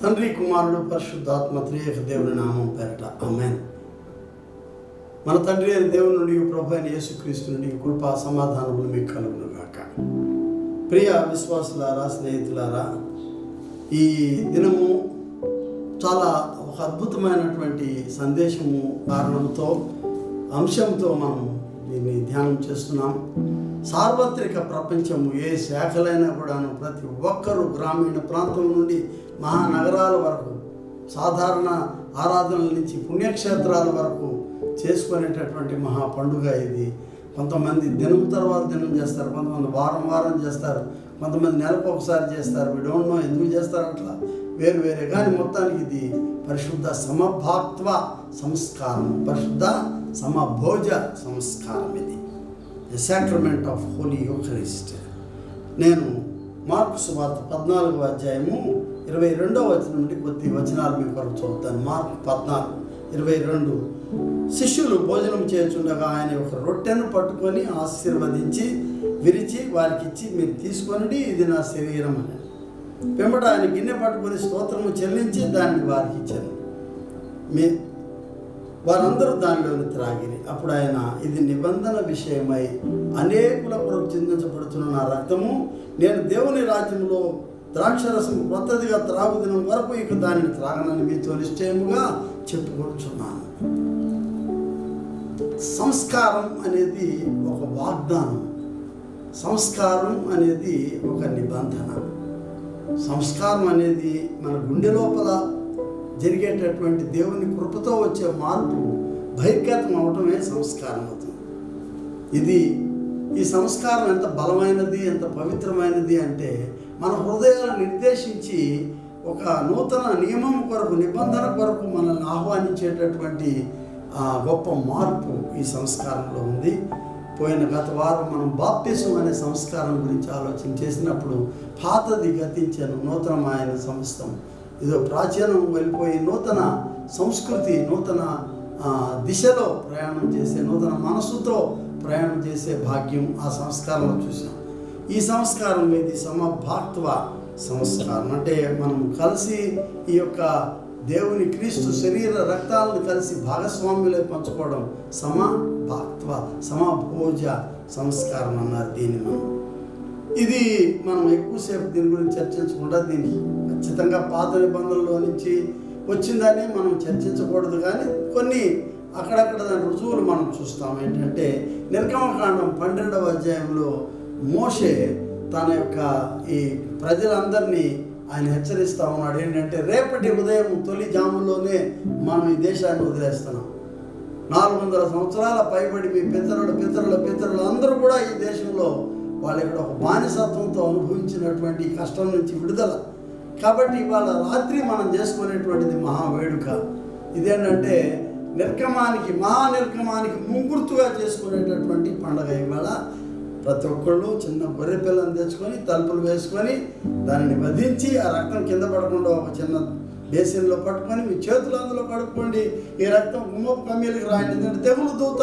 తండ్రి కుమారుడు పరిశుద్ధాత్మ త్రియేక దేవుని నామం పేరట అమెన్ మన తండ్రి అయిన దేవుని నుండి ప్రభు అయిన యేసుక్రీస్తు నుండి కృపా సమాధానములు మీకు కలుగును గాక ప్రియ విశ్వాసులారా స్నేహితులారా ఈ దినము చాలా ఒక అద్భుతమైనటువంటి సందేశము కారణంతో అంశంతో మనం దీన్ని ధ్యానం చేస్తున్నాం సార్వత్రిక ప్రపంచము ఏ శాఖలైనా కూడాను ప్రతి ఒక్కరూ గ్రామీణ ప్రాంతం నుండి మహానగరాల వరకు సాధారణ ఆరాధనల నుంచి పుణ్యక్షేత్రాల వరకు చేసుకునేటటువంటి మహా పండుగ ఇది కొంతమంది దినం తర్వాత దినం చేస్తారు కొంతమంది వారం వారం చేస్తారు కొంతమంది నెలకు ఒకసారి చేస్తారు వీ డోంట్ నో ఎందుకు చేస్తారు అట్లా వేరు వేరే కానీ మొత్తానికి ఇది పరిశుద్ధ సమభాక్త్వ సంస్కారం పరిశుద్ధ సమభోజ సంస్కారం ఇది the sacrament of holy eucharist నేను మార్కు సువార్త పద్నాలుగో అధ్యాయము ఇరవై రెండవ వచనం నుండి కొద్ది వచనాలు మీ కొరకు చదువుతాను మార్కు పద్నాలుగు ఇరవై రెండు శిష్యులు భోజనం చేయుచుండగా ఆయన ఒక రొట్టెను పట్టుకొని ఆశీర్వదించి విరిచి వారికి ఇచ్చి మీరు తీసుకొనిడి ఇది నా శరీరం అని వెంబట ఆయన గిన్నె పట్టుకొని స్తోత్రము చెల్లించి దాన్ని వారికి ఇచ్చాను మీ వారందరూ దానిలోని త్రాగిరి అప్పుడు ఆయన ఇది నిబంధన విషయమై అనేకుల కొరకు చిందించబడుతున్న నా రక్తము నేను దేవుని రాజ్యంలో ద్రాక్షరసం కొత్తదిగా త్రాగుదినం వరకు ఇక దానిని త్రాగనని మీతో నిశ్చయముగా చెప్పుకొచ్చున్నాను సంస్కారం అనేది ఒక వాగ్దానం సంస్కారం అనేది ఒక నిబంధన సంస్కారం అనేది మన గుండె లోపల జరిగేటటువంటి దేవుని కృపతో వచ్చే మార్పు బహిర్గతం అవటమే సంస్కారం అవుతుంది ఇది ఈ సంస్కారం ఎంత బలమైనది ఎంత పవిత్రమైనది అంటే మన హృదయాలను నిర్దేశించి ఒక నూతన నియమం కొరకు నిబంధన కొరకు మనల్ని ఆహ్వానించేటటువంటి ఆ గొప్ప మార్పు ఈ సంస్కారంలో ఉంది పోయిన గత వారం మనం బాప్తిసం అనే సంస్కారం గురించి ఆలోచన చేసినప్పుడు పాతది గతించాను నూతనమైన సంస్థం ఇదో ప్రాచీనం వెళ్ళిపోయి నూతన సంస్కృతి నూతన ఆ, దిశలో ప్రయాణం చేసే నూతన మనస్సుతో ప్రయాణం చేసే భాగ్యం ఆ సంస్కారంలో చూసాం ఈ సంస్కారం ఇది సమభాక్త్వ సంస్కారం అంటే మనం కలిసి ఈ యొక్క దేవుని క్రీస్తు శరీర రక్తాలను కలిసి భాగస్వామ్యులై పంచుకోవడం సమభాక్త్వ సమభోజ సంస్కారం అన్నారు దీన్ని మనం ఇది మనం ఎక్కువసేపు దీని గురించి చర్చించకుండా దీన్ని ఖచ్చితంగా పాత నిబంధనలో నుంచి వచ్చిందని మనం చర్చించకూడదు కానీ కొన్ని అక్కడక్కడ దాని రుజువులు మనం చూస్తాం ఏంటంటే నిర్గమకాండం పన్నెండవ అధ్యాయంలో మోషే తన యొక్క ఈ ప్రజలందరినీ ఆయన హెచ్చరిస్తూ ఉన్నాడు ఏంటంటే రేపటి ఉదయం తొలి జాములోనే మనం ఈ దేశాన్ని వదిలేస్తున్నాం నాలుగు వందల సంవత్సరాల పైబడి మీ పితరుల పితరుల పితరులు అందరూ కూడా ఈ దేశంలో వాళ్ళు ఇక్కడ ఒక బానిసత్వంతో అనుభవించినటువంటి ఈ కష్టం నుంచి విడుదల కాబట్టి ఇవాళ రాత్రి మనం చేసుకునేటువంటిది మహావేడుక ఇదేంటంటే నిర్గమానికి మహా నిర్గమానికి ముంగుర్తుగా చేసుకునేటటువంటి పండగ ఇవాళ ప్రతి ఒక్కళ్ళు చిన్న గొర్రె పిల్లని తెచ్చుకొని తలుపులు వేసుకొని దానిని వధించి ఆ రక్తం కింద పడకుండా ఒక చిన్న బేసిన్లో పట్టుకొని మీ చేతులు అందులో కడుక్కోండి ఈ రక్తం గుమ్మపు కమ్మీలకి రాయండి ఎందుకంటే తెగులు దూత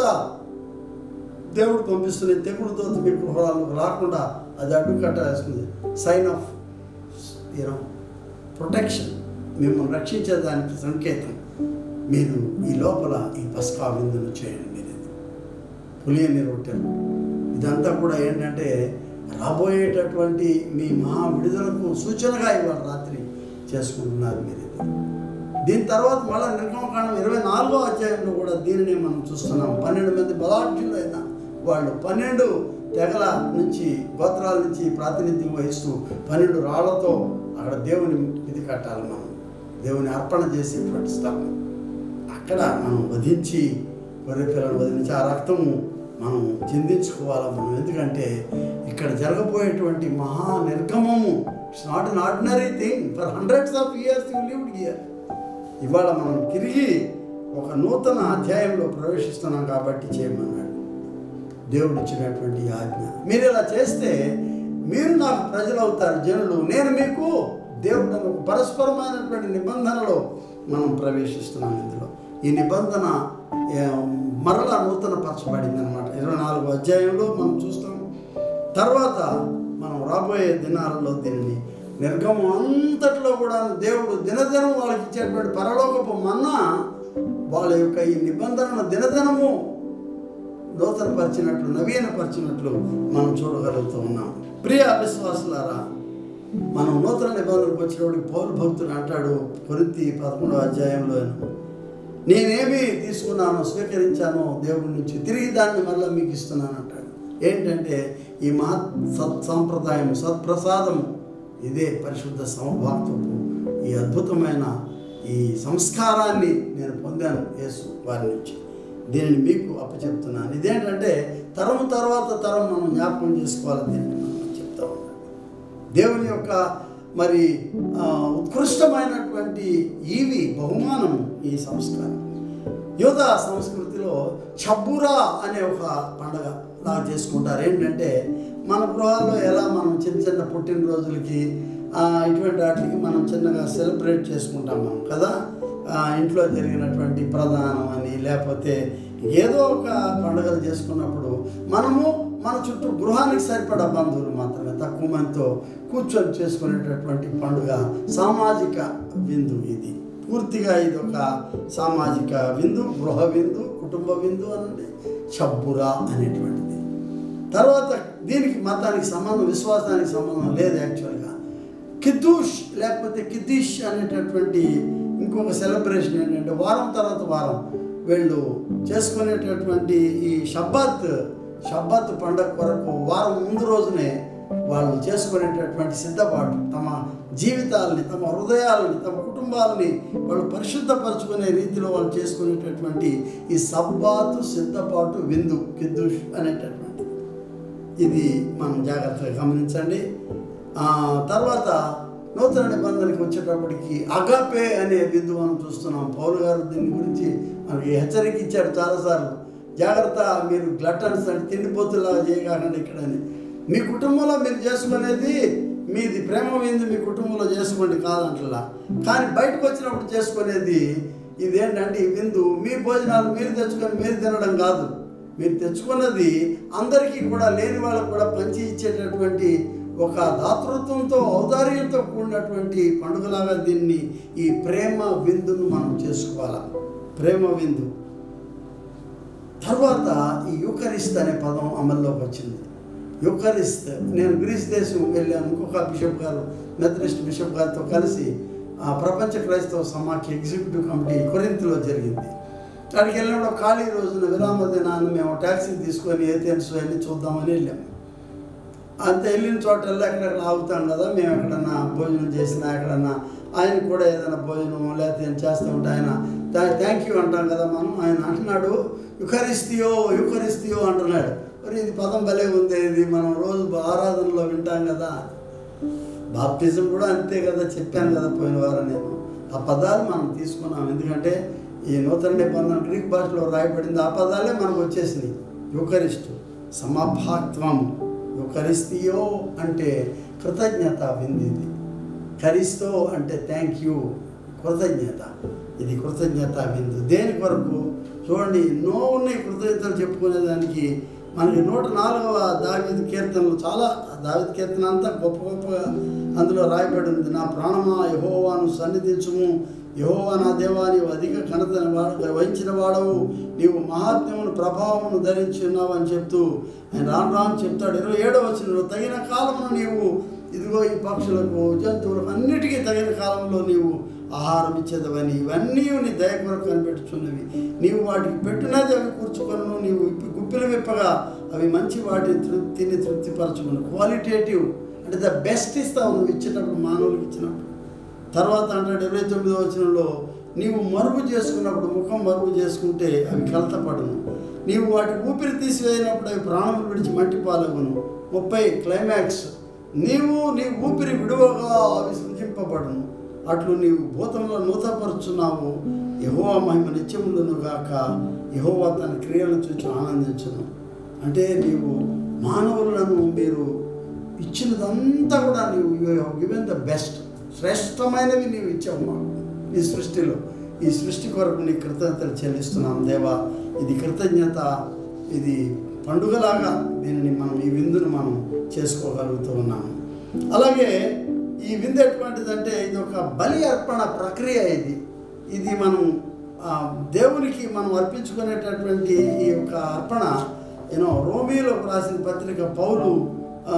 దేవుడు పంపిస్తున్న తెగుడు దూత మీ గృహాలకు రాకుండా అది అడ్డుకట్ట వేస్తుంది సైన్ ఆఫ్ యూనో ప్రొటెక్షన్ మిమ్మల్ని రక్షించేదానికి సంకేతం మీరు ఈ లోపల ఈ పస్కా విందును చేయండి మీరు ఇది పులియని రొట్టెలు ఇదంతా కూడా ఏంటంటే రాబోయేటటువంటి మీ మహా విడుదలకు సూచనగా ఇవాళ రాత్రి చేసుకుంటున్నారు మీరు ఇది దీని తర్వాత మళ్ళీ నిర్గమకాండం ఇరవై నాలుగో అధ్యాయంలో కూడా దీనిని మనం చూస్తున్నాం పన్నెండు మంది బలాఢ్యులు అయిన వాళ్ళు పన్నెండు తెగల నుంచి గోత్రాల నుంచి ప్రాతినిధ్యం వహిస్తూ పన్నెండు రాళ్లతో అక్కడ దేవుని ఇది కట్టాలి మనం దేవుని అర్పణ చేసేటువంటి స్థలం అక్కడ మనం వధించి గొర్రె పిల్లలు వదిలించి ఆ రక్తము మనం చిందించుకోవాలి మనం ఎందుకంటే ఇక్కడ జరగబోయేటువంటి మహా నిర్గమము it's not an ordinary thing for hundreds of years you lived year ఇవాళ మనం తిరిగి ఒక నూతన అధ్యాయంలో ప్రవేశిస్తున్నాం కాబట్టి చేయమన్నాడు దేవుడు ఇచ్చినటువంటి ఈ ఆజ్ఞ మీరు ఇలా చేస్తే మీరు నాకు ప్రజలు అవుతారు జనులు నేను మీకు దేవుడు అనే ఒక పరస్పరమైనటువంటి నిబంధనలో మనం ప్రవేశిస్తున్నాం ఇందులో ఈ నిబంధన ఏ, మరలా నూతన పరచబడింది అనమాట ఇరవై నాలుగు అధ్యాయంలో మనం చూస్తాం తర్వాత మనం రాబోయే దినాలలో దీనిని నిర్గమం అంతట్లో కూడా దేవుడు దినదినం వాళ్ళకి ఇచ్చేటువంటి పరలోకపు మన్నా వాళ్ళ యొక్క ఈ నిబంధనను దినదినము నూతనపరిచినట్లు నవీనపరిచినట్లు మనం చూడగలుగుతూ ఉన్నాం ప్రియ విశ్వాసులారా మనం నూతన నిబంధనకు వచ్చినప్పుడు పౌరు భక్తుడు అంటాడు కొరింతి పదకొండవ అధ్యాయంలో నేనేమి తీసుకున్నానో స్వీకరించానో దేవుడి నుంచి తిరిగి దాన్ని మళ్ళీ మీకు ఇస్తున్నాను అంటాడు ఏంటంటే ఈ మహత్ సత్ సాంప్రదాయం సత్ప్రసాదం ఇదే పరిశుద్ధ సమభాక్తపు ఈ అద్భుతమైన ఈ సంస్కారాన్ని నేను పొందాను యేసు వారి నుంచి దీనిని మీకు అప్పచెప్తున్నాను ఇదేంటంటే తరం తర్వాత తరం మనం జ్ఞాపకం చేసుకోవాలి దీన్ని మనం చెప్తా ఉన్నాను దేవుని యొక్క మరి ఆ, ఉత్కృష్టమైనటువంటి ఈవి బహుమానం ఈ సంస్కారం యోధ సంస్కృతిలో చబ్బురా అనే ఒక పండగ లాగా చేసుకుంటారు ఏంటంటే మన గృహాల్లో ఎలా మనం చిన్న చిన్న పుట్టినరోజులకి ఆ, ఇటువంటి వాటికి మనం చిన్నగా సెలబ్రేట్ చేసుకుంటాం మనం కదా ఆ, ఇంట్లో జరిగినటువంటి ప్రధానం అని లేకపోతే ఏదో ఒక పండుగలు చేసుకున్నప్పుడు మనము మన చుట్టూ గృహానికి సరిపడా బంధువులు మాత్రమే తక్కువ మందితో కూర్చొని చేసుకునేటటువంటి పండుగ సామాజిక విందు ఇది పూర్తిగా ఇది ఒక సామాజిక విందు గృహ విందు కుటుంబ విందు అనండి చబ్బురా అనేటువంటిది తర్వాత దీనికి మతానికి సంబంధం విశ్వాసానికి సంబంధం లేదు యాక్చువల్గా కిద్దూష్ లేకపోతే కిద్దీష్ అనేటటువంటి ఇంకొక సెలబ్రేషన్ ఏంటంటే వారం తర్వాత వారం వీళ్ళు చేసుకునేటటువంటి ఈ షబ్బాత్ షబ్బాత్ పండగ కొరకు వారం ముందు రోజునే వాళ్ళు చేసుకునేటటువంటి సిద్ధపాటు తమ జీవితాలని తమ హృదయాలని తమ కుటుంబాలని వాళ్ళు పరిశుద్ధపరచుకునే రీతిలో వాళ్ళు చేసుకునేటటువంటి ఈ సబ్బాతు సిద్ధపాటు విందు కిద్దుష్ అనేటటువంటిది ఇది మనం జాగ్రత్తగా గమనించండి ఆ, తర్వాత నూతన నిబంధనకి వచ్చేటప్పటికి అగాపే అనే విందు మనం చూస్తున్నాం పౌరు గారు దీని గురించి మనకి హెచ్చరిక ఇచ్చారు చాలాసార్లు జాగ్రత్త మీరు గ్లటన్స్ అంటే తిండిపోతులా చేయకండి ఇక్కడ అని మీ కుటుంబంలో మీరు చేసుకునేది మీది ప్రేమ విందు మీ కుటుంబంలో చేసుకోండి కాదంటలా కానీ బయటకు వచ్చినప్పుడు చేసుకునేది ఇదేంటంటే ఈ విందు మీ భోజనాలు మీరు తెచ్చుకొని మీరు తినడం కాదు మీరు తెచ్చుకున్నది అందరికీ కూడా లేని వాళ్ళకు కూడా పంచి ఇచ్చేటటువంటి ఒక దాతృత్వంతో ఔదార్యంతో కూడినటువంటి పండుగలాగా దీన్ని ఈ ప్రేమ విందును మనం చేసుకోవాలి ప్రేమ విందు తర్వాత ఈ యూకరిస్త్ అనే పదం అమల్లోకి వచ్చింది యూకరిస్త్ నేను గ్రీస్ దేశం వెళ్ళాను ఇంకొక బిషప్ గారు మెథడిస్ట్ బిషప్ గారితో కలిసి ఆ ప్రపంచ క్రైస్తవ సమాఖ్య ఎగ్జిక్యూటివ్ కమిటీ కొరింతలో జరిగింది అక్కడికి వెళ్ళినప్పుడు ఖాళీ రోజున విరామ దినాన్ని మేము ట్యాక్సీ తీసుకొని ఏథెన్స్ అన్ని చూద్దామని వెళ్ళాము అంత వెళ్ళిన చోటల్లో ఎక్కడెక్కడ ఆగుతాం కదా మేము ఎక్కడన్నా భోజనం చేసినా ఎక్కడన్నా ఆయన కూడా ఏదైనా భోజనం లేకపోతే ఏం చేస్తూ ఉంటే ఆయన థ్యాంక్ యూ అంటాం కదా మనం ఆయన అంటున్నాడు యుకరిస్తియో యుకరిస్తియో అంటున్నాడు మరి ఇది పదం భలే ఉంది ఇది మనం రోజు ఆరాధనలో వింటాం కదా బాప్టిజం కూడా అంతే కదా చెప్పాను కదా పోయిన వారం నేను ఆ పదాలు మనం తీసుకున్నాం ఎందుకంటే ఈ నూతన నిబంధన గ్రీక్ భాషలో రాయబడింది ఆ పదాలే మనకు వచ్చేసినాయి యుకరిస్టు సమభాక్త్వం యుకరిస్తియో అంటే కృతజ్ఞత వింది ఇది కరిస్తో అంటే థ్యాంక్ యూ కృతజ్ఞత ఇది కృతజ్ఞత విందు దేని కొరకు చూడండి ఎన్నో ఉన్నాయి కృతజ్ఞతలు చెప్పుకునేదానికి మనకి నూట నాలుగవ దావిద కీర్తనలు చాలా దావిద కీర్తన అంతా గొప్ప గొప్పగా అందులో రాయబడి ఉంది నా ప్రాణమా యహోవాను సన్నిధించుము యహోవా నా దేవా నీవు అధిక ఘనతను వాడ వహించిన వాడవు నీవు మహాత్మ్యమును ప్రభావమును ధరించి ఉన్నావు అని చెప్తూ ఆయన రాను రాను చెప్తాడు ఇరవై ఏడవ వచ్చిన తగిన కాలమును నీవు ఇదిగో ఈ పక్షులకు జంతువులకు అన్నిటికీ తగిన కాలంలో నీవు ఆహారం ఇచ్చేదవని ఇవన్నీ నీ దయ కొరకు కనిపెట్టుచున్నవి నీవు వాటికి పెట్టినది అవి కూర్చుకొను నీవు ఇప్పి గుప్పిలు విప్పగా అవి మంచి వాటిని తృప్తిని తృప్తిపరచుకును క్వాలిటేటివ్ అంటే ద బెస్ట్ ఇస్తావు నువ్వు ఇచ్చేటప్పుడు మానవులకు ఇచ్చినప్పుడు తర్వాత అంటాడు ఇరవై తొమ్మిదో వచనంలో నీవు మరుగు చేసుకున్నప్పుడు ముఖం మరుగు చేసుకుంటే అవి కలతపడును నీవు వాటి ఊపిరి తీసివేసినప్పుడు అవి ప్రాణములు విడిచి మట్టి పాలగును ముప్పై క్లైమాక్స్ నీవు నీ ఊపిరి విడువగా అవి సృజింపబడును అట్లు నీవు భూతంలో నూతపరుచున్నావు యహోవా మహిమ నిత్యములను గాక యహోవా తన క్రియలను చూసి ఆనందించును అంటే నీవు మానవులను మీరు ఇచ్చినదంతా కూడా నీవు గివెన్ ద బెస్ట్ శ్రేష్టమైనవి నీవు ఇచ్చావు మాకు ఈ సృష్టిలో ఈ సృష్టి కొరకు నీ కృతజ్ఞతలు చెల్లిస్తున్నాం దేవా ఇది కృతజ్ఞత ఇది పండుగలాగా దీనిని మనం ఈ విందును మనం చేసుకోగలుగుతూ ఉన్నాము అలాగే ఈ ఈ విందు ఎటువంటిదంటే ఇది ఒక బలి అర్పణ ప్రక్రియ ఇది ఇది మనం ఆ, దేవునికి మనం అర్పించుకునేటటువంటి ఈ యొక్క అర్పణ యూనో రోమిలో రాసిన పత్రిక పౌలు ఆ,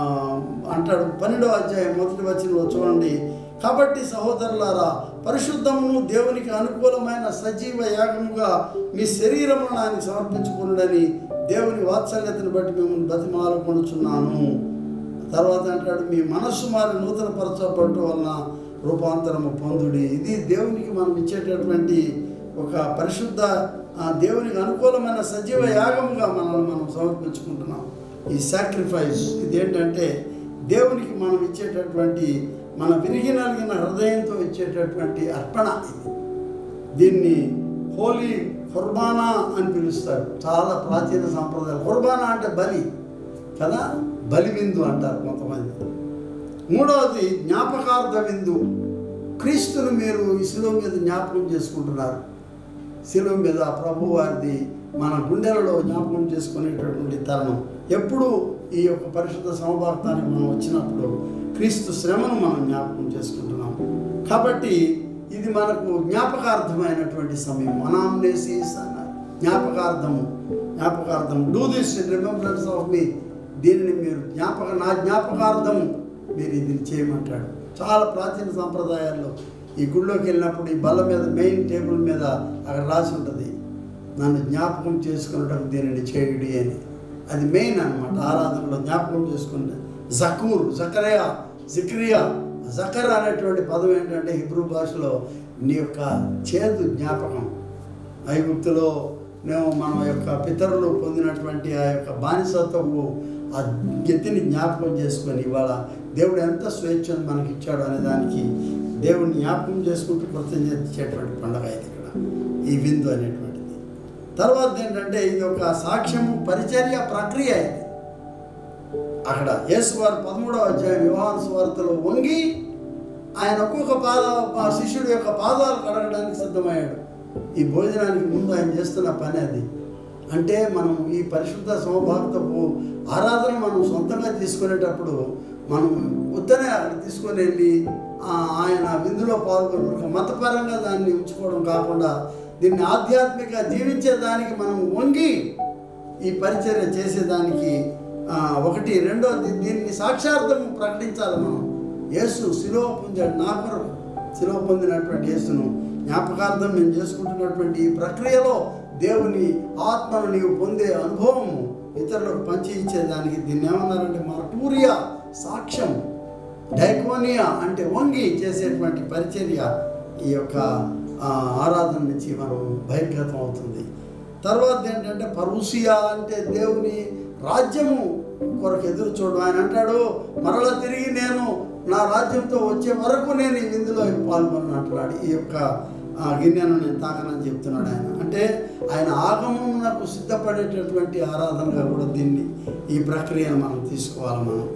అంటాడు పన్నెండవ అధ్యాయం మొదటి వచనంలో చూడండి కాబట్టి సహోదరులారా పరిశుద్ధమును దేవునికి అనుకూలమైన సజీవ యాగముగా మీ శరీరమును ఆయన సమర్పించుకున్నాడని దేవుని వాత్సల్యతను బట్టి మిమ్మల్ని బతిమాలకొనుచున్నాను తర్వాత అంటాడు మీ మనస్సు మారి నూతన పరచబడటం వలన రూపాంతరము పొందుడి ఇది దేవునికి మనం ఇచ్చేటటువంటి ఒక పరిశుద్ధ ఆ, దేవునికి అనుకూలమైన సజీవ యాగముగా మనల్ని మనం సమర్పించుకుంటున్నాం ఈ సాక్రిఫైస్ ఇది ఏంటంటే దేవునికి మనం ఇచ్చేటటువంటి మన విరిగి నలిగిన హృదయంతో ఇచ్చేటటువంటి అర్పణ ఇది దీన్ని హోలీ కుర్బానా అని పిలుస్తారు చాలా ప్రాచీన సాంప్రదాయాలు కుర్బానా అంటే బలి కదా బలి విందు అంటారు కొంతమంది మూడవది జ్ఞాపకార్థ విందు క్రీస్తును మీరు ఈ శిలువ మీద జ్ఞాపకం చేసుకుంటున్నారు శిలువ మీద ప్రభు వారిది మన గుండెలలో జ్ఞాపకం చేసుకునేటటువంటి తరుణం ఎప్పుడు ఈ యొక్క పరిశుద్ధ సమభాక్తానికి మనం వచ్చినప్పుడు క్రీస్తు శ్రమను మనం జ్ఞాపకం చేసుకుంటున్నాం కాబట్టి ఇది మనకు జ్ఞాపకార్థమైనటువంటి సమయం అనామ్నేసిస్ అన్నారు జ్ఞాపకార్థము జ్ఞాపకార్థం do this in remembrance of me దీనిని మీరు జ్ఞాపక నా జ్ఞాపకార్థము మీరు ఇది చేయమంటాడు చాలా ప్రాచీన సంప్రదాయాల్లో ఈ గుళ్ళోకి వెళ్ళినప్పుడు ఈ బల్ల మీద మెయిన్ టేబుల్ మీద అక్కడ రాసి ఉంటుంది నన్ను జ్ఞాపకం చేసుకున్నటకు దీనిని చేయుడి అని అది మెయిన్ అన్నమాట ఆరాధనలో జ్ఞాపకం చేసుకుంటే జకూర్ జకరియా జిక్రియా జకర్ అనేటువంటి పదం ఏంటంటే హిబ్రూ భాషలో నీ యొక్క చేదు జ్ఞాపకం ఐగుప్తులో మేము మన యొక్క పితరులు పొందినటువంటి ఆ యొక్క బానిసత్వపు ఆ గతిని జ్ఞాపకం చేసుకొని ఇవాళ దేవుడు ఎంత స్వేచ్ఛను మనకి ఇచ్చాడు అనే దానికి దేవుడిని జ్ఞాపకం చేసుకుంటూ కృతజ్ఞత ఇచ్చేటువంటి పండుగ ఇది ఇక్కడ ఈ విందు అనేటువంటిది తర్వాత ఏంటంటే ఇది ఒక సాక్ష్యము పరిచర్య ప్రక్రియ ఇది అక్కడ యేసువారు పదమూడవ అధ్యాయం వివాహ స్వార్థలో వంగి ఆయన ఒక్కొక్క పాద ఆ శిష్యుడి యొక్క పాదాలు కడగడానికి సిద్ధమయ్యాడు ఈ భోజనానికి ముందు ఆయన చేస్తున్న పని అది అంటే మనం ఈ పరిశుద్ధ సమభాక్తపు ఆరాధన మనం సొంతంగా తీసుకునేటప్పుడు మనం ఉత్తనే అక్కడ తీసుకొని వెళ్ళి ఆ, ఆయన విందులో పాల్గొని ఒక మతపరంగా దాన్ని ఉంచుకోవడం కాకుండా దీన్ని ఆధ్యాత్మిక జీవించేదానికి మనం వంగి ఈ పరిచర్య చేసేదానికి ఆ, ఒకటి రెండోది దీన్ని సాక్షార్థం ప్రకటించాలి మనం యేసు శిలువ పొందాడు నా కొరకు శిలువ పొందినటువంటి యేసును జ్ఞాపకార్థం మేము చేసుకుంటున్నటువంటి ఈ ప్రక్రియలో దేవుని ఆత్మను నీవు పొందే అనుభవం ఇతరులకు పంచి ఇచ్చేదానికి దీన్ని ఏమన్నారంటే మార్టూరియా సాక్ష్యం డైకోనియా అంటే వంగి చేసేటువంటి పరిచర్య ఈ యొక్క ఆ, ఆరాధన నుంచి మనం బహిర్గతం అవుతుంది తర్వాత ఏంటంటే పరుసియా అంటే దేవుని రాజ్యము కొరకు ఎదురు చూడడం ఆయన అంటాడు మరలా తిరిగి నేను నా రాజ్యంతో వచ్చే వరకు నేను ఈ విందులో పాల్గొన్నాను అంటున్నాడు ఈ యొక్క ఆ, గిన్నెను నేను తాకనని చెప్తున్నాడు ఆయన అంటే ఆయన ఆగమమునకు సిద్ధపడేటటువంటి ఆరాధనగా కూడా దీన్ని ఈ ప్రక్రియను మనం తీసుకోవాలి మనం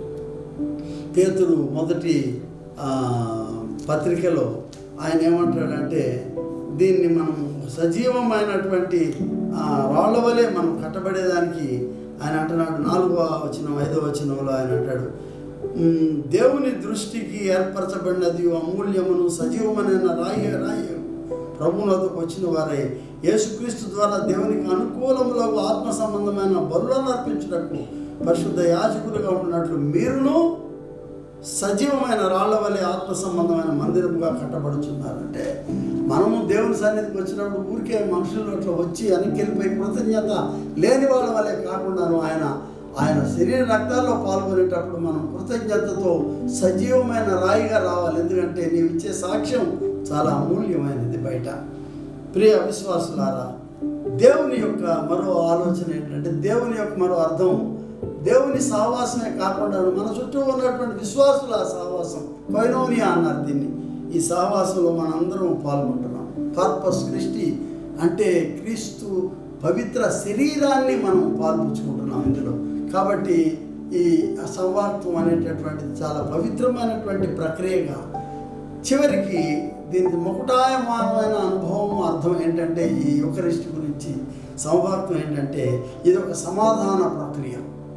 పేతురు మొదటి ఆ, పత్రికలో ఆయన ఏమంటాడంటే దీన్ని మనం సజీవమైనటువంటి ఆ, రాళ్ళ వలె మనం కట్టబడేదానికి ఆయన అంటున్నాడు నాలుగవ వచనం ఐదవ వచనంలో ఆయన అంటాడు "ఉమ్, దేవుని దృష్టికి ఏర్పరచబడినది అమూల్యమును సజీవమైన రాయి రాయి ప్రభువునకు వచ్చిన వారే యేసుక్రీస్తు ద్వారా దేవునికి అనుకూలములకు ఆత్మ సంబంధమైన బలులను అర్పించుటకు పరిశుద్ధ యాజకులుగా ఉంటున్నట్లు మీరును సజీవమైన రాళ్ల వలె ఆత్మ సంబంధమైన మందిరముగా కట్టబడుచున్నారంటే మనము దేవుని సన్నిధికి వచ్చినప్పుడు ఊరికే మనుషులు అట్లా వచ్చి వెనక్కి కృతజ్ఞత లేని వాళ్ళ వలె కాకుండాను ఆయన ఆయన శరీర రక్తాల్లో పాల్గొనేటప్పుడు మనం కృతజ్ఞతతో సజీవమైన రాయిగా రావాలి ఎందుకంటే నీవు ఇచ్చే సాక్ష్యం చాలా అమూల్యమైనది బయట ప్రియ విశ్వాసులారా దేవుని యొక్క మరో ఆలోచన ఏంటంటే దేవుని యొక్క మరో అర్థం దేవుని సహవాసమే కాకుండా మన చుట్టూ ఉన్నటువంటి విశ్వాసుల సహవాసం కొయినోనియా అన్నారు దీన్ని ఈ సహవాసంలో మనందరం పాల్గొంటున్నాం కార్పస్ క్రిస్టి అంటే క్రీస్తు పవిత్ర శరీరాన్ని మనం పాల్పంచుకుంటున్నాం ఇందులో కాబట్టి ఈ సంవార్తం అనేటటువంటిది చాలా పవిత్రమైనటువంటి ప్రక్రియగా చివరికి దీనికి ముకుటాయమానమైన అనుభవం అర్థం ఏంటంటే ఈ యుకరిస్ట్ గురించి సమభాక్తం ఏంటంటే ఇది ఒక సమాధాన ప్రక్రియ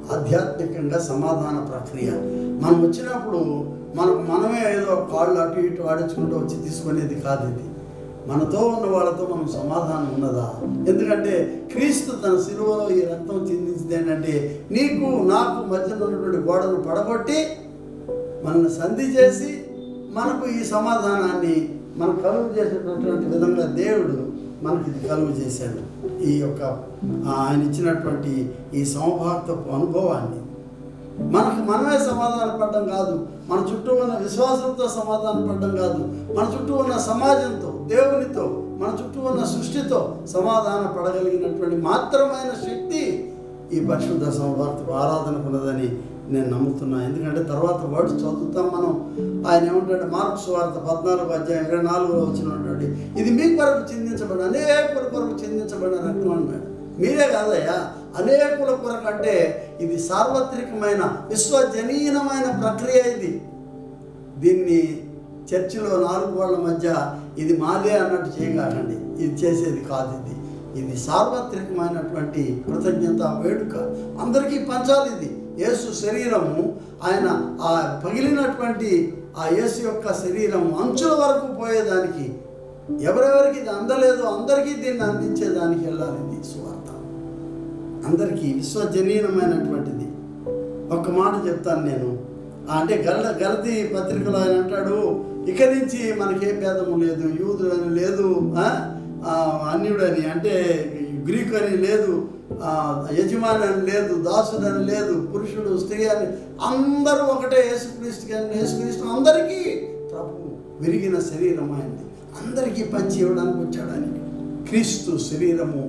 ఆధ్యాత్మికంగా సమాధాన ప్రక్రియ మనం వచ్చినప్పుడు మనకు మనమే ఏదో కాళ్ళు అటు ఇటు ఆడించుకుంటూ వచ్చి తీసుకునేది కాదు ఇది మనతో ఉన్న వాళ్ళతో మనం సమాధానం ఉన్నదా ఎందుకంటే క్రీస్తు తన సిలువలో ఈ రక్తం చిందించింది ఏంటంటే నీకు నాకు మధ్యలో ఉన్నటువంటి గోడను పడగొట్టి మనల్ని సంధి చేసి మనకు ఈ సమాధానాన్ని మనం కలుగు చేసేటటువంటి విధంగా దేవుడు మనకి ఇది కలుగు చేశాడు ఈ యొక్క ఆ, ఆయన ఇచ్చినటువంటి ఈ సమభాక్తపు అనుభవాన్ని మనకు మనమే సమాధాన పడడం కాదు మన చుట్టూ ఉన్న విశ్వాసంతో సమాధాన పడడం కాదు మన చుట్టూ ఉన్న సమాజంతో దేవునితో మన చుట్టూ ఉన్న సృష్టితో సమాధాన పడగలిగినటువంటి మాత్రమైన శక్తి ఈ పరిశుద్ధ సమభాక్తపు ఆరాధనకు ఉన్నదని నేను నమ్ముతున్నా ఎందుకంటే తర్వాత వర్డ్స్ చదువుతాం మనం ఆయన ఏమంటాడు మార్క్స్ వార్త పద్నాలుగు అధ్యాయం ఇరవై నాలుగులో వచ్చినటువంటి ఇది మీ కొరకు చిందించబడి అనేకుల కొరకు చిందించబడిన రక్తం అన్నాడు మీరే కాదయ్యా అనేకుల కొరకు అంటే ఇది సార్వత్రికమైన విశ్వజనీనమైన ప్రక్రియ ఇది దీన్ని చర్చిలో నాలుగు వాళ్ళ మధ్య ఇది మాదే అన్నట్టు చేయగాకండి ఇది చేసేది కాదు ఇది ఇది సార్వత్రికమైనటువంటి కృతజ్ఞత వేడుక అందరికీ పంచాలి ఇది యేసు శరీరము ఆయన ఆ పగిలినటువంటి ఆ యేసు యొక్క శరీరం అంచుల వరకు పోయేదానికి ఎవరెవరికి ఇది అందలేదో అందరికీ దీన్ని అందించేదానికి వెళ్ళాలి ఇది సువార్త అందరికీ విశ్వజనీనమైనటువంటిది ఒక మాట చెప్తాను నేను అంటే గల గలతి పత్రికలో ఆయన అంటాడు ఇక నుంచి మనకే భేదము లేదు యూదు అని లేదు ఆ? ఆ, అన్యుడని అంటే గ్రీకు అని లేదు ఆ, యజమాని అని లేదు దాసుడు అని లేదు పురుషుడు స్త్రీ అని అందరూ ఒకటే యేసుక్రీస్తు కానీ యేసుక్రీస్తు అందరికీ ప్రభు విరిగిన శరీరం అయింది అందరికీ పంచి ఇవ్వడానికి వచ్చాడు ఆయన క్రీస్తు శరీరము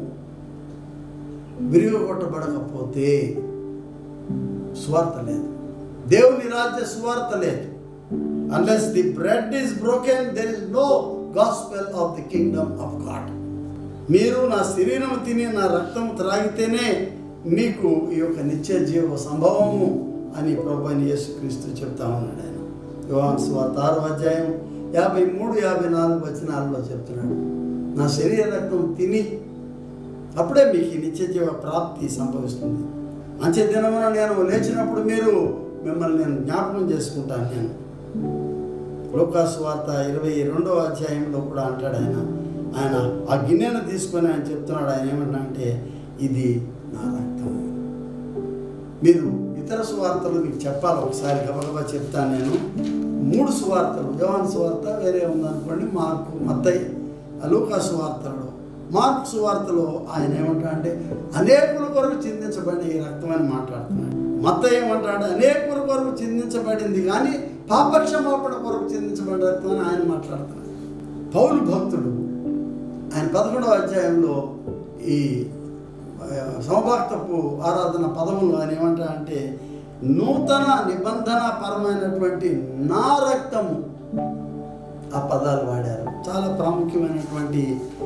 విరిగొట్టబడకపోతే స్వార్థ లేదు దేవుని రాజ్య స్వార్థ లేదు unless the bread is broken there is no gospel of the kingdom of God మీరు నా శరీరం తిని నా రక్తం త్రాగితేనే మీకు ఈ యొక్క నిత్య జీవ సంభవము అని ప్రభు అయిన యేసుక్రీస్తు చెప్తా ఉన్నాడు ఆయన యోహాన్ స్వార్త ఆరో అధ్యాయం యాభై మూడు యాభై నాలుగు వచనాలలో చెప్తున్నాడు నా శరీర రక్తం తిని అప్పుడే మీకు ఈ నిత్య జీవ ప్రాప్తి సంభవిస్తుంది అంచె దినమున నేను లేచినప్పుడు మీరు మిమ్మల్ని నేను జ్ఞాపకం చేసుకుంటాను నేను లోకాసు వార్త ఇరవై రెండవ అధ్యాయంలో కూడా అంటాడు ఆయన ఆయన ఆ గిన్నెను తీసుకొని ఆయన చెప్తున్నాడు ఆయన ఏమన్నా అంటే ఇది నా రక్తం మీరు ఇతర సువార్తలు మీకు చెప్పాలి ఒకసారి గబగబా చెప్తాను నేను మూడు సువార్తలు జవాన్ సువార్త వేరే ఉందనుకోండి మార్కు మత్తయ్య లూకా సువార్తలు మార్కు సువార్తలో ఆయన ఏమంటా అంటే అనేకుల కొరకు చిందించబడిన ఈ రక్తం అని మాట్లాడుతున్నాడు మత్తయ్య ఏమంటాడు అనేకుల కొరకు చిందించబడింది కానీ పాపక్షమాపణ కొరకు చిందించబడిన రక్తం అని ఆయన మాట్లాడుతున్నాడు పౌలు భక్తుడు ఆయన పదకొండవ అధ్యాయంలో ఈ ఆ, సమభాక్తపు ఆరాధన పదములు ఆయన ఏమంటా అంటే నూతన నిబంధన పరమైనటువంటి నా రక్తము ఆ పదాలు వాడారు చాలా ప్రాముఖ్యమైనటువంటి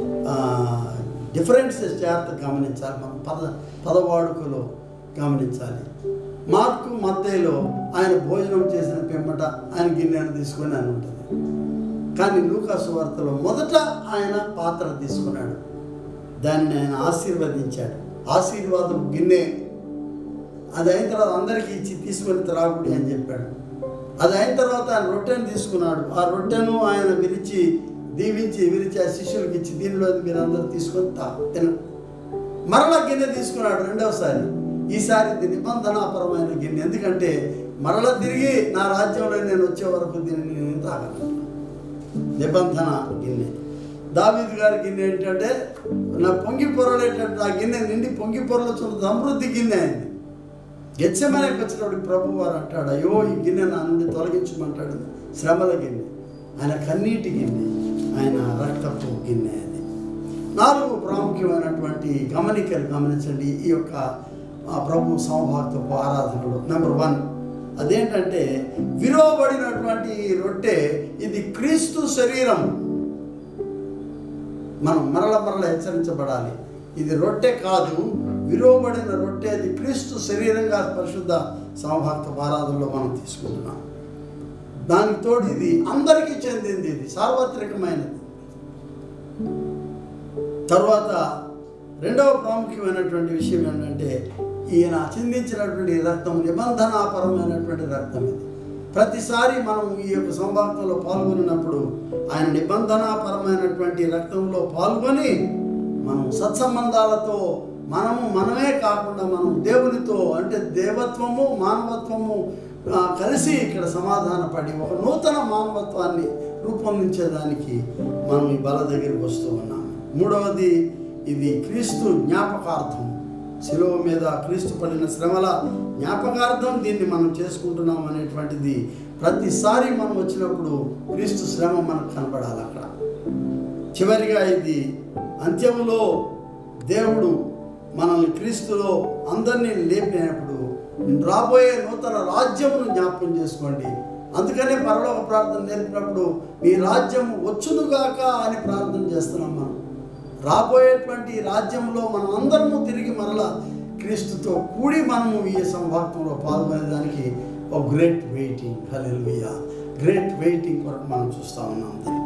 డిఫరెన్సెస్ జాగ్రత్త గమనించాలి మనం పద పదవాడుకలో గమనించాలి మార్కు మత్తయిలో ఆయన భోజనం చేసిన పిమ్మట ఆయన గిన్నెను తీసుకొని అని ఉంటుంది కానీ లూకాసు వార్తలో మొదట ఆయన పాత్ర తీసుకున్నాడు దానిని ఆయన ఆశీర్వదించాడు ఆశీర్వాదం గిన్నె అది అయిన తర్వాత అందరికీ ఇచ్చి తీసుకొని త్రాగుడి అని చెప్పాడు అది అయిన తర్వాత ఆయన రొట్టెను తీసుకున్నాడు ఆ రొట్టెను ఆయన విరిచి దీవించి విరిచి ఆ శిష్యులకి ఇచ్చి దీనిలో మీరు అందరూ తీసుకొని తా తిన మరలా గిన్నె తీసుకున్నాడు రెండవసారి ఈసారి ఇది నిబంధనాపరమైన గిన్నె ఎందుకంటే మరలా తిరిగి నా రాజ్యంలో నేను వచ్చే వరకు దీన్ని నేను తాగలను నిబంధన గిన్నె దావీదు గారి గిన్నె ఏంటంటే నా పొంగి పొరలేటట్టు ఆ గిన్నె నిండి పొంగి పొరలుచున్న సమృద్ధి గిన్నె అయింది గెచ్చమనేకి వచ్చినప్పుడు ప్రభు వారు అంటాడు అయ్యో ఈ గిన్నె నా నుండి తొలగించమంటాడు శ్రమల గిన్నె ఆయన కన్నీటి గిన్నె ఆయన రక్తపు గిన్నె అది నాలుగు ప్రాముఖ్యమైనటువంటి గమనికలు గమనించండి ఈ యొక్క ఆ, ప్రభు సమభాక్తపు ఆరాధనలు నెంబర్ వన్ అదేంటంటే విలువబడినటువంటి ఈ రొట్టె ఇది క్రీస్తు శరీరం మనం మరల మరల హెచ్చరించబడాలి ఇది రొట్టె కాదు విలువబడిన రొట్టె అది క్రీస్తు శరీరంగా పరిశుద్ధ సమభక్త ఆరాధనలో మనం తీసుకుంటున్నాం దానికి తోడు ఇది అందరికీ చెందింది ఇది సార్వత్రికమైనది తర్వాత రెండవ ప్రాముఖ్యమైనటువంటి విషయం ఏంటంటే ఈయన చిందించినటువంటి రక్తం నిబంధనాపరమైనటువంటి రక్తం ఇది ప్రతిసారి మనం ఈ యొక్క సంభాషణలో పాల్గొనినప్పుడు ఆయన నిబంధనాపరమైనటువంటి రక్తంలో పాల్గొని మనం సత్సంబంధాలతో మనము మనమే కాకుండా మనం దేవునితో అంటే దేవత్వము మానవత్వము ఆ, కలిసి ఇక్కడ సమాధానపడి ఒక నూతన మానవత్వాన్ని రూపొందించేదానికి మనం ఈ బల దగ్గరికి వస్తూ ఉన్నాము మూడవది ఇది క్రీస్తు జ్ఞాపకార్థం శిలువ మీద క్రీస్తు పడిన శ్రమల జ్ఞాపకార్థం దీన్ని మనం చేసుకుంటున్నాం అనేటువంటిది ప్రతిసారి మనం వచ్చినప్పుడు క్రీస్తు శ్రమ మనకు కనబడాలి అక్కడ చివరిగా ఇది అంత్యములో దేవుడు మనల్ని క్రీస్తులో అందరినీ లేపినప్పుడు రాబోయే నూతన రాజ్యమును జ్ఞాపకం చేసుకోండి అందుకనే పరలోక ప్రార్థన నేర్పినప్పుడు మీ రాజ్యం వచ్చునుగాక అని ప్రార్థన చేస్తున్నాం మనం రాబోయేటువంటి రాజ్యంలో మనం అందరము తిరిగి మరలా క్రీస్తుతో కూడి మనము ఈ సంభాక్తంలో పాల్గొనేదానికి ఒక great waiting hallelujah great waiting కొరకు మనం చూస్తూ ఉన్నాం దీన్ని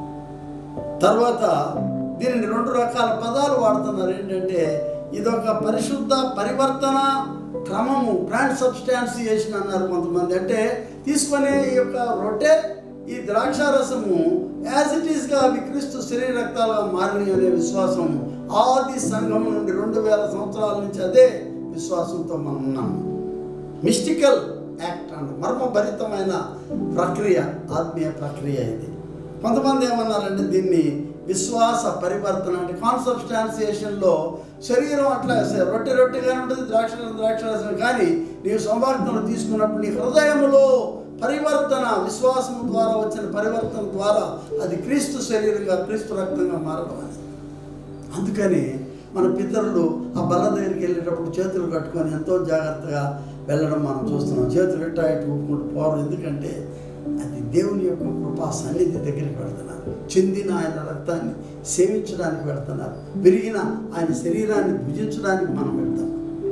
తర్వాత దీనిని రెండు రకాల పదాలు వాడుతున్నారు ఏంటంటే ఇదొక పరిశుద్ధ పరివర్తన క్రమము బ్రాండ్ సబ్స్టాన్సియేషన్ అన్నారు కొంతమంది అంటే తీసుకునే ఈ యొక్క రొట్టె ఈ ద్రాక్షారసము యాజ్ ఇట్ ఈస్గా అవి క్రీస్తు శరీర రక్తాలుగా మారినాయి అనే విశ్వాసం ఆది సంఘం నుండి రెండు వేల సంవత్సరాల నుంచి అదే విశ్వాసంతో మనం ఉన్నాము మిస్టికల్ యాక్ట్ అంట మర్మభరితమైన ప్రక్రియ ఆత్మీయ ప్రక్రియ ఇది కొంతమంది ఏమన్నారంటే దీన్ని విశ్వాస పరివర్తన అంటే కాన్సబ్స్టాన్సియేషన్లో శరీరం అట్లా స- రొట్టె రొట్టెగానే ఉంటుంది ద్రాక్ష ద్రాక్షరసం కానీ నీవు సంవార్తన తీసుకున్నప్పుడు నీ హృదయములో పరివర్తన విశ్వాసం ద్వారా వచ్చిన పరివర్తన ద్వారా అది క్రీస్తు శరీరంగా క్రీస్తు రక్తంగా మారడం అనేది అందుకని మన పితరులు ఆ బల్ల దగ్గరికి వెళ్ళేటప్పుడు చేతులు కట్టుకొని ఎంతో జాగ్రత్తగా వెళ్ళడం మనం చూస్తున్నాం చేతులు ఇట్టా ఇటు ఊపుకుంటూ పోవడం ఎందుకంటే అది దేవుని యొక్క కృపా సన్నిధి దగ్గరికి వెళ్తున్నారు చెందిన ఆయన రక్తాన్ని సేవించడానికి వెళ్తున్నారు విరిగిన ఆయన శరీరాన్ని భుజించడానికి మనం వెళ్తాం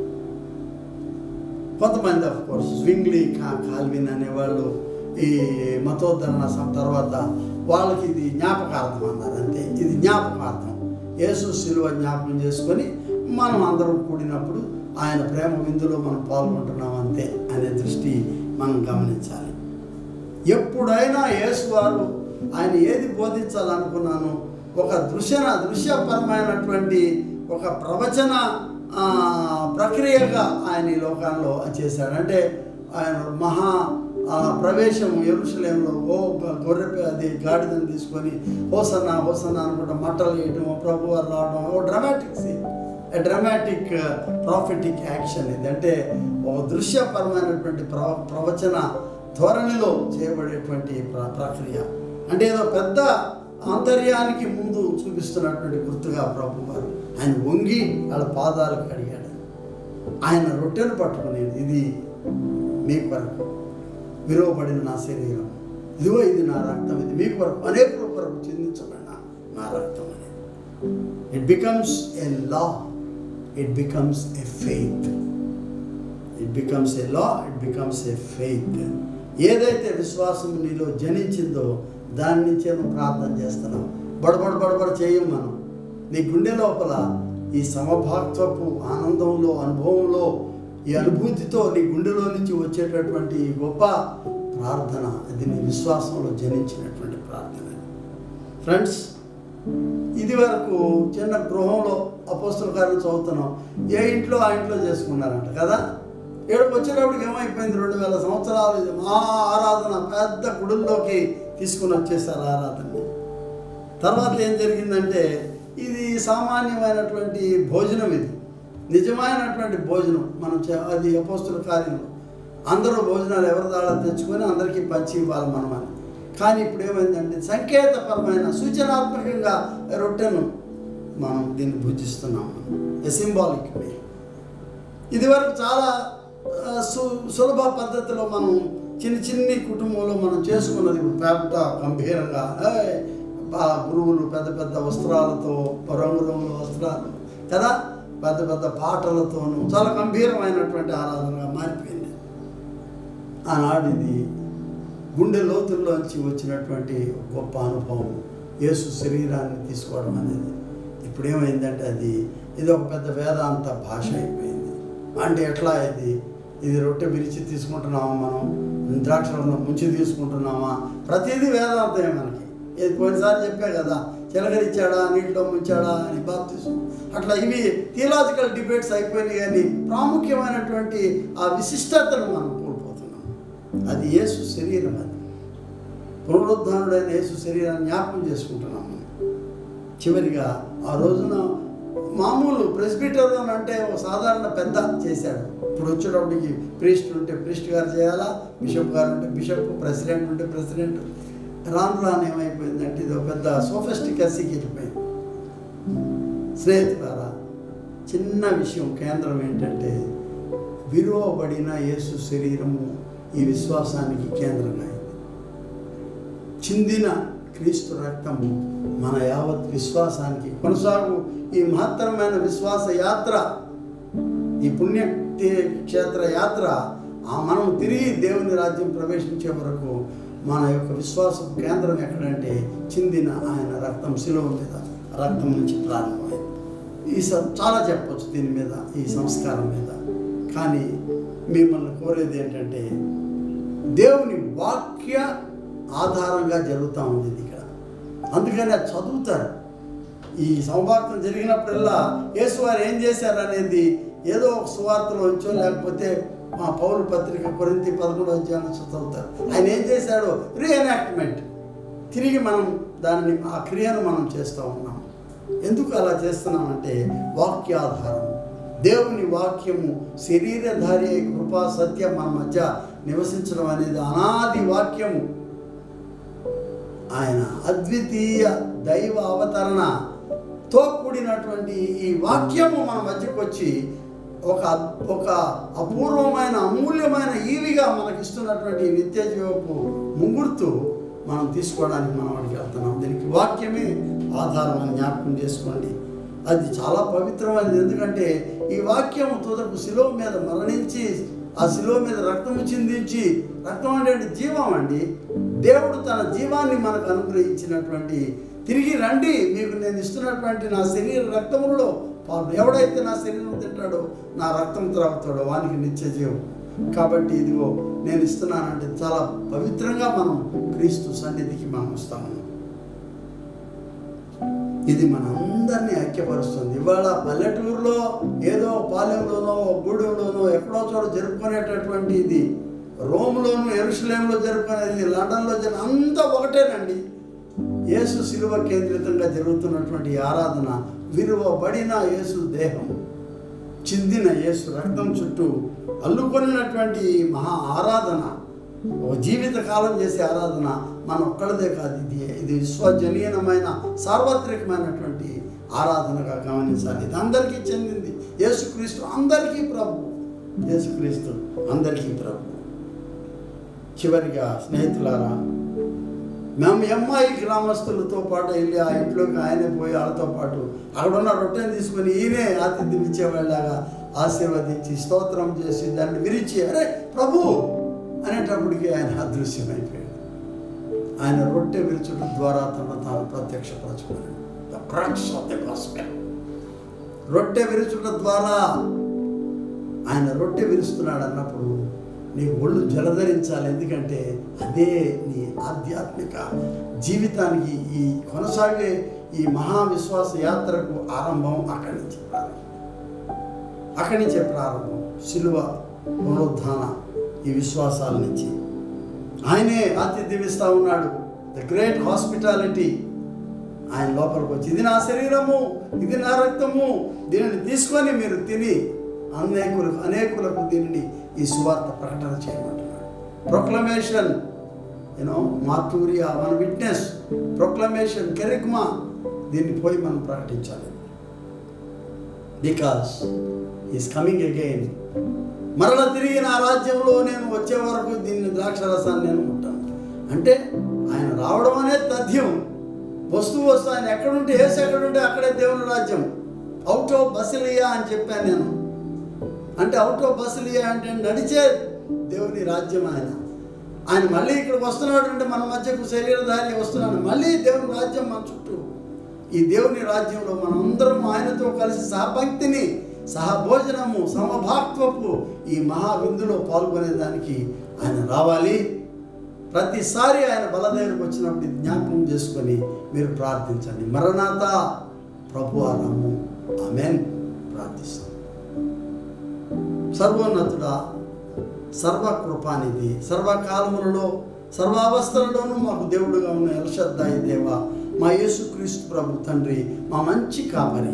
కొంతమంది ఆఫ్ కోర్స్ స్వింగ్లీ కా కాల్విన్ అనేవాళ్ళు ఈ మతోద్ధరణ సం- తర్వాత వాళ్ళకి ఇది జ్ఞాపకార్థం అన్నారు అంతే ఇది జ్ఞాపకార్థం యేసు శిలువ జ్ఞాపకం చేసుకొని మనం అందరం కూడినప్పుడు ఆయన ప్రేమ విందులో మనం పాల్గొంటున్నాం అంతే అనే దృష్టి మనం గమనించాలి ఎప్పుడైనా యేసు వారు ఆయన ఏది బోధించాలనుకున్నాను ఒక దృశ్య దృశ్యపరమైనటువంటి ఒక ప్రవచన ఆ, ప్రక్రియగా ఆయన ఈ లోకాల్లో చేశాడు అంటే ఆయన మహా ఆ, ప్రవేశం ఎరుసలేంలో ఓ గ- గొర్రె పి- అది గాడిదని తీసుకొని హోసన్న హోసన్న అనుకుంటా మట్టలు వేయటం ప్రభు వారు రావడం ఓ dramatic scene dramatic prophetic action ఇది అంటే ఒక దృశ్యపరమైనటువంటి ప్ర ప్రవచన ధోరణిలో చేయబడేటువంటి ప్ర- ప్రక్రియ అంటే ఏదో పెద్ద ఆంతర్యానికి ముందు చూపిస్తున్నటువంటి గుర్తుగా ప్రభు వారు ఆయన వంగి వాళ్ళ పాదాలకు కడిగాడు ఆయన రొట్టెను పట్టుకుని ఇది మీ కొరకు విలువబడిన నా శరీరం ఇదిగో ఇది నా రక్తం ఇది మీ కొరకు అనేకుల కొరకు చిందించబడిన నా రక్తం అనేది it becomes a law it becomes a faith it becomes a law it becomes a faith ఏదైతే విశ్వాసం నీలో జనించిందో దాని నుంచే నువ్వు ప్రార్థన చేస్తున్నావు బడబడ బడబడ చేయం మనం నీ గుండె లోపల ఈ సమభాక్తపు ఆనందంలో అనుభవంలో ఈ అనుభూతితో నీ గుండెలో నుంచి వచ్చేటటువంటి ఈ గొప్ప ప్రార్థన అది నీ విశ్వాసంలో జనించినటువంటి ప్రార్థన ఫ్రెండ్స్ ఇది వరకు చిన్న గృహంలో అపోస్తుల కార్యం చదువుతున్నాం ఏ ఇంట్లో ఆ ఇంట్లో చేసుకున్నారంట కదా ఏడుకు వచ్చేటప్పటికి ఏమైపోయింది రెండు వేల సంవత్సరాలు ఇది మా ఆరాధన పెద్ద గుడుల్లోకి తీసుకుని వచ్చేసారు ఆరాధనని తర్వాత ఏం జరిగిందంటే ఇది సామాన్యమైనటువంటి భోజనం ఇది నిజమైనటువంటి భోజనం మనం చే- అది అపోస్తుల కార్యంలో అందరూ భోజనాలు ఎవరి దాళ్ళ తెచ్చుకొని అందరికీ పంచి ఇవ్వాలి మనం అని కానీ ఇప్పుడు ఏమైందంటే సంకేతపరమైన సూచనాత్మకంగా రొట్టెను మనం దీన్ని భుజిస్తున్నాం ఎ సింబాలిక్ వే ఇది వరకు చాలా ఆ, సు సులభ పద్ధతిలో మనం చిన్న చిన్ని కుటుంబంలో మనం చేసుకున్నది ఇప్పుడు పెద్ద గంభీరంగా ఏయ్, బా గురువులు పెద్ద పెద్ద వస్త్రాలతో రంగు రంగుల వస్త్రాలు కదా పెద్ద పెద్ద పాటలతోనూ చాలా గంభీరమైనటువంటి ఆరాధనగా మారిపోయింది ఆనాడు ఇది గుండె లోతుల్లోంచి వచ్చినటువంటి గొప్ప అనుభవం యేసు శరీరాన్ని తీసుకోవడం అనేది ఇప్పుడు ఏమైందంటే అది ఇది ఒక పెద్ద వేదాంత భాష అయిపోయింది అంటే ఎట్లా ఇది ఇది రొట్టె విరిచి తీసుకుంటున్నామా మనం ద్రాక్షరసం ముంచి తీసుకుంటున్నామా ప్రతిదీ వేదాంతమే మనకి ఇది పోయినసారి చెప్పా కదా చిలకరిచ్చాడా నీటిలో ముంచాడా అని బాప్తిసం అట్లా ఇవి థియలాజికల్ డిబేట్స్ అయిపోయినాయి కానీ ప్రాముఖ్యమైనటువంటి ఆ విశిష్టతను మనం కోల్పోతున్నాం అది యేసు శరీరం అది పునరుద్ధానుడైన యేసు శరీరాన్ని జ్ఞాపకం చేసుకుంటున్నాం మనం చివరిగా ఆ రోజున మామూలు ప్రెస్బిటరియన్ అంటే ఒక సాధారణ పెద్ద చేశాడు ఇప్పుడు వచ్చేటప్పటికి ప్రీస్ట్ ఉంటే ప్రీస్ట్ గారు చేయాలా బిషప్ గారు ఉంటే బిషప్ ప్రెసిడెంట్ ఉంటే ప్రెసిడెంట్ రాను రాను ఏమైపోయిందంటే ఇది ఒక పెద్ద సోఫెస్టికసీకి వెళ్ళిపోయింది స్నేహితులారా చిన్న విషయం కేంద్రం ఏంటంటే విలువబడిన యేసు శరీరము ఈ విశ్వాసానికి కేంద్రంగా అయింది చిందిన క్రీస్తు రక్తము మన యావత్ విశ్వాసానికి కొనసాగు ఈ మహత్తరమైన విశ్వాస యాత్ర ఈ పుణ్య తే- క్షేత్ర యాత్ర ఆ మనం తిరిగి దేవుని రాజ్యం ప్రవేశించే వరకు మన యొక్క విశ్వాసం కేంద్రం ఎక్కడంటే చిందిన ఆయన రక్తం శిలువ మీద రక్తం నుంచి ప్రారంభమైంది ఈ స చాలా చెప్పొచ్చు దీని మీద ఈ సంస్కారం మీద కానీ మిమ్మల్ని కోరేది ఏంటంటే దేవుని వాక్య ఆధారంగా జరుగుతూ ఉంది ఇది ఇక్కడ అందుకని అది చదువుతారు ఈ సంవార్తం జరిగినప్పుడల్లా యేసువారు ఏం చేశారు అనేది ఏదో ఒక సువార్తలో వచ్చో లేకపోతే మా పౌరు పత్రిక కొరింతి పదకొండు అధ్యాయంలో చదువుతారు ఆయన ఏం చేశాడో రీఎనాక్ట్మెంట్ తిరిగి మనం దానిని ఆ క్రియను మనం చేస్తూ ఉన్నాం ఎందుకు అలా చేస్తున్నామంటే వాక్యాధారం దేవుని వాక్యము శరీరధారి అయి కృపా సత్యం మన మధ్య నివసించడం అనేది అనాది వాక్యము ఆయన అద్వితీయ దైవ అవతరణతో కూడినటువంటి ఈ వాక్యము మన మధ్యకు వచ్చి ఒక ఒక అపూర్వమైన అమూల్యమైన ఈవిగా మనకిస్తున్నటువంటి ఈ నిత్య జీవపు ముంగుర్తు మనం తీసుకోవడానికి మనం అడిగి వెళ్తున్నాం దీనికి వాక్యమే ఆధారం అని జ్ఞాపకం చేసుకోండి అది చాలా పవిత్రమైనది ఎందుకంటే ఈ వాక్యం తుదకు శిలువ మీద మరణించి ఆ శిలువ మీద రక్తము చిందించి రక్తం అంటే జీవం అండి దేవుడు తన జీవాన్ని మనకు అనుగ్రహించినటువంటి తిరిగి రండి మీకు నేను ఇస్తున్నటువంటి నా శరీర రక్తములలో పాలు ఎవడైతే నా శరీరం తింటాడో నా రక్తం త్రాగుతాడో వానికి నిత్య జీవం కాబట్టి ఇదిగో నేను ఇస్తున్నానంటే చాలా పవిత్రంగా మనం క్రీస్తు సన్నిధికి మనం వస్తాము ఇది మనందరినీ ఐక్యపరుస్తుంది ఇవాళ పల్లెటూరులో ఏదో పాలెంలోనో గూడెంలోనో ఎక్కడో చోట జరుపుకునేటటువంటి ఇది రోమ్లోను ఎరుసలేంలో జరుపుకునేది లండన్లో జరు అంతా ఒకటేనండి యేసు శిలువ కేంద్రితంగా జరుగుతున్నటువంటి ఈ ఆరాధన విలువబడిన యేసు దేహం చిందిన యేసు రక్తం చుట్టూ అల్లుకొనినటువంటి ఈ మహా ఆరాధన ఒక జీవిత కాలం చేసే ఆరాధన మన ఒక్కళ్ళదే కాదు ఇది ఇది విశ్వజనీయమైన సార్వత్రికమైనటువంటి ఆరాధనగా గమనించాలి ఇది అందరికీ చెందింది యేసుక్రీస్తు అందరికీ ప్రభు యేసుక్రీస్తు అందరికీ ప్రభు చివరిగా స్నేహితులారా మేము ఎంఐ గ్రామస్తులతో పాటు వెళ్ళి ఆ ఇంట్లోకి ఆయనే పోయి వాళ్ళతో పాటు అక్కడ ఉన్న రొట్టెని తీసుకొని ఈయనే ఆతిథ్యం ఇచ్చేవాళ్ళలాగా ఆశీర్వదించి స్తోత్రం చేసి దాన్ని విరిచి అరే ప్రభు అనేటప్పటికి ఆయన అదృశ్యమైపోయాడు ఆయన రొట్టె విరుచుట ద్వారా తన తాను ప్రత్యక్షపరచుకున్నాడు The crux of the gospel. రొట్టె విరుచుట ద్వారా ఆయన రొట్టె విరుస్తున్నాడు అన్నప్పుడు నీ ఒళ్ళు జలధరించాలి ఎందుకంటే అదే నీ ఆధ్యాత్మిక జీవితానికి ఈ కొనసాగే ఈ మహావిశ్వాస యాత్రకు ఆరంభం అక్కడి నుంచి ప్రారంభం అక్కడి నుంచే ప్రారంభం శిలువ పునరుద్ధాన ఈ విశ్వాసాల నుంచి ఆయనే ఆతిథ్యం ఇస్తా ఉన్నాడు ద గ్రేట్ హాస్పిటాలిటీ ఆయన లోపలికి వచ్చి ఇది నా శరీరము ఇది నా రక్తము దీనిని తీసుకొని మీరు తిని అనేకులకు అనేకులకు దీనిని ఈ సువార్త ప్రకటన చేయమంటున్నాడు ప్రొక్లమేషన్ యూనో మాతూరియా మన విట్నెస్ ప్రొక్లమేషన్ కెరిగ్మా దీన్ని పోయి మనం ప్రకటించాలి బికాస్ ఈస్ కమింగ్ అగైన్ మరల తిరిగి నా రాజ్యంలో నేను వచ్చే వరకు దీన్ని ద్రాక్షరసాన్ని నేను ముట్టాను అంటే ఆయన రావడం అనేది తథ్యం వస్తువు వస్తూ ఆయన ఎక్కడుంటే ఏసు ఎక్కడుంటే అక్కడే దేవుని రాజ్యం అవుట్ ఆఫ్ బసిలియా అని చెప్పాను నేను అంటే అవుట్ ఆఫ్ బసిలియా అంటే నడిచే దేవుని రాజ్యం ఆయన ఆయన మళ్ళీ ఇక్కడికి వస్తున్నాడు అంటే మన మధ్యకు శరీరధారి వస్తున్నాడు మళ్ళీ దేవుని రాజ్యం మన చుట్టూ ఈ దేవుని రాజ్యంలో మనం అందరం ఆయనతో కలిసి సహపంక్తిని సహభోజనము సమభాక్వపు ఈ మహావిందులో పాల్గొనేదానికి ఆయన రావాలి ప్రతిసారి ఆయన బల దగ్గరకు వచ్చినప్పుడు ఇది జ్ఞాపకం చేసుకొని మీరు ప్రార్థించండి మరణాత ప్రభు రమ్ము ఆమెన్ ప్రార్థిస్తాం సర్వోన్నతుడా సర్వకృపానిధి సర్వకాలములలో సర్వావస్థలలోనూ మాకు దేవుడుగా ఉన్న ఎలశద్దాయి దేవ మా యేసుక్రీస్తు ప్రభు తండ్రి మా మంచి కాపరి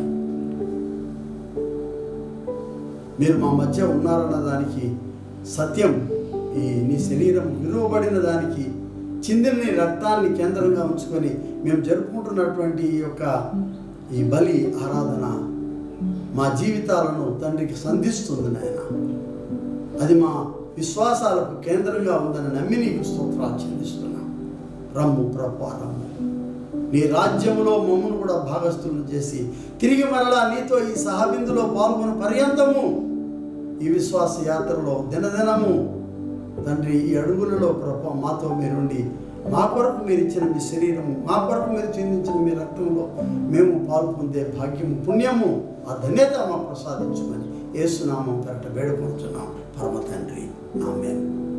మీరు మా మధ్య ఉన్నారన్న దానికి సత్యం ఈ నీ శరీరం విలువబడిన దానికి చిందిన నీ రక్తాన్ని కేంద్రంగా ఉంచుకొని మేము జరుపుకుంటున్నటువంటి ఈ యొక్క ఈ బలి ఆరాధన మా జీవితాలను తండ్రికి సంధిస్తుంది నాయన అది మా విశ్వాసాలకు కేంద్రంగా ఉందని నమ్మి నీకు స్తోత్రాలు చెల్లిస్తున్నాం రమ్ము ప్రభు రమ్ము నీ రాజ్యములో మమ్మను కూడా భాగస్థులను చేసి తిరిగి మరలా నీతో ఈ సహబిందులో పాల్గొన పర్యంతము ఈ విశ్వాస యాత్రలో దినదినము తండ్రి ఈ అడుగులలో ప్రభు మాతో మీరుండి మా కొరకు మీరు ఇచ్చిన మీ శరీరము మా కొరకు మీరు చెందించిన మీ రక్తంలో మేము పాలు పొందే భాగ్యము పుణ్యము ఆ ధన్యత మాకు ప్రసాదించమని ఏసునామం పెరట వేడుకుంటున్నాం పరమ తండ్రి ఆమెన్